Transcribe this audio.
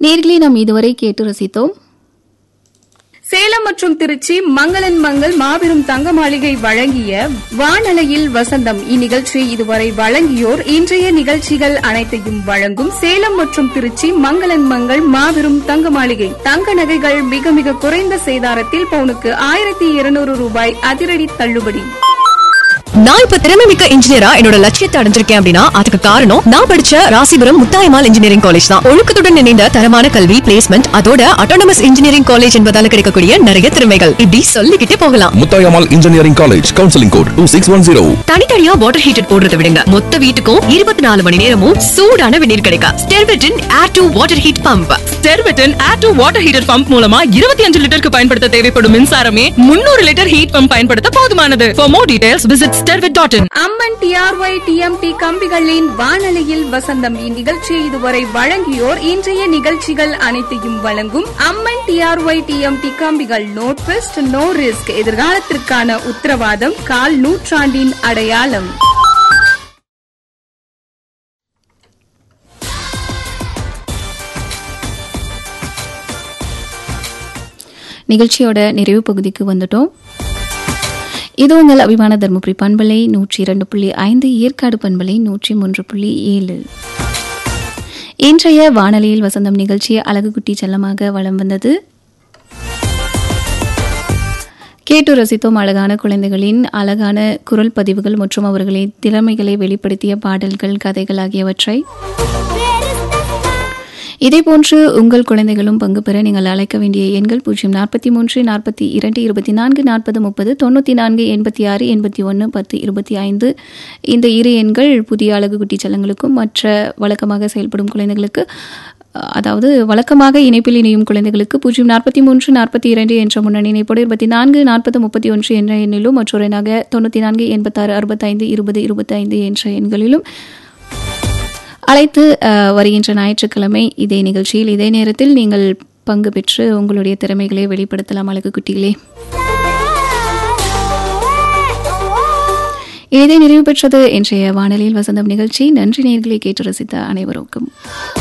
நேர்களே நாம் இதுவரை கேட்டு ரசித்தோம் சேலம் மற்றும் திருச்சி மங்களன் மங்கள் மாபெரும் தங்க மாளிகை வழங்கிய வானலையில் வசந்தம் இந்நிகழ்ச்சியை இதுவரை வழங்கியோர் இன்றைய நிகழ்ச்சிகள் அனைத்தையும் வழங்கும் சேலம் மற்றும் திருச்சி மங்களன் மங்கள் மாபெரும் தங்க மாளிகை தங்க நகைகள் மிக மிக குறைந்த சேதாரத்தில் பவுனுக்கு ஆயிரத்தி இருநூறு ரூபாய் அதிரடி தள்ளுபடி நான் இப்ப திறமை மிக்க இன்ஜினியரா என்னோட லட்சியத்தை அடைஞ்சிருக்கேன் அப்படின்னா அதுக்கு காரணம் நான் படிச்ச ராசிபுரம் முத்தாயமால் இன்ஜினியரிங் காலேஜ் தான் ஒழுக்கத்துடன் இணைந்த தரமான கல்வி பிளேஸ்மெண்ட் அதோட அட்டானமஸ் இன்ஜினியரிங் காலேஜ் என்பதால கிடைக்கக்கூடிய நிறைய திறமைகள் இப்படி சொல்லிக்கிட்டே போகலாம் Muthayammal engineering college counselling code two six one zero தனித்தனியா வாட்டர் ஹீட்டர் போடுறதை விடுங்க மொத்த வீட்டுக்கும் இருபத்தி நாலு மணி நேரமும் சூடான வெந்நீர் கிடைக்கும் ஸ்டெர்வெட்டின் air to water heat pump ஸ்டெர்வெட்டின் air to water heater pump மூலமா இருபத்தி அஞ்சு லிட்டருக்கு பயன்படுத்த தேவைப்படும் மின்சாரமே முன்னூறு லிட்டர் ஹீட் பம்ப் பயன்படுத்த போதுமானது for more details visit Stervet dot in Amman TRY TMT கம்பிகளின் வானலையில் வசந்தம் இந்நிகழ்ச்சியை இதுவரை வழங்கியோர் இன்றைய நிகழ்ச்சிகள் அனைத்தையும் வழங்கும் அம்மன் டிஆர்ஒய் டிஎம்டி கம்பிகள் நோ ட்விஸ்ட் நோ ரிஸ்க் எதிர்காலத்திற்கான உத்தரவாதம் கால் நூற்றாண்டின் அடையாளம் நிகழ்ச்சியோட நிறைவு பகுதிக்கு வந்துட்டோம் இது உங்கள் அபிமான தர்மபுரி பண்பலை நூற்றி இரண்டு புள்ளி ஐந்து ஏற்காடு பண்பலை நூற்றி மூன்று புள்ளி ஏழு இன்றைய வானொலியில் வசந்தம் நிகழ்ச்சி அழகுக்குட்டி செல்லமாக வலம் வந்தது கேட்டு ரசித்தோம் அழகான குழந்தைகளின் அழகான குரல் பதிவுகள் மற்றும் அவர்களின் திறமைகளை வெளிப்படுத்திய பாடல்கள் கதைகள் ஆகியவற்றை இதேபோன்று உங்கள் குழந்தைகளும் பங்கு பெற நீங்கள் அழைக்க வேண்டிய எண்கள் பூஜ்ஜியம் நாற்பத்தி மூன்று நாற்பத்தி இரண்டு இருபத்தி நான்கு நாற்பது முப்பது தொண்ணூற்றி நான்கு எண்பத்தி ஆறு எண்பத்தி ஒன்று பத்து இருபத்தி ஐந்து இந்த இரு எண்கள் புதிய அழகு குட்டி செல்லங்களுக்கும் மற்ற வழக்கமாக செயல்படும் குழந்தைகளுக்கு அஹ், அதாவது வழக்கமாக இணைப்பில் இணையும் குழந்தைகளுக்கு பூஜ்ஜியம் நாற்பத்தி மூன்று நாற்பத்தி இரண்டு என்ற முன்னணி இணைப்போடு இருபத்தி நான்கு நாற்பது முப்பத்தி ஒன்று என்ற எண்ணிலும் மற்றொரு எண்ணாக தொண்ணூற்றி நான்கு எண்பத்தாறு அறுபத்தைந்து இருபது இருபத்தைந்து என்ற எண்களிலும் அழைத்து அஹ், வருகின்ற ஞாயிற்றுக்கிழமை இதே நிகழ்ச்சியில் இதே நேரத்தில் நீங்கள் பங்கு பெற்று உங்களுடைய திறமைகளை வெளிப்படுத்தலாம் அழகு குட்டிகளே இதை நிறைவு பெற்றது இன்றைய வானொலியில் வசந்தம் நிகழ்ச்சி நன்றி நேர்களை கேட்டு ரசித்த அனைவருக்கும்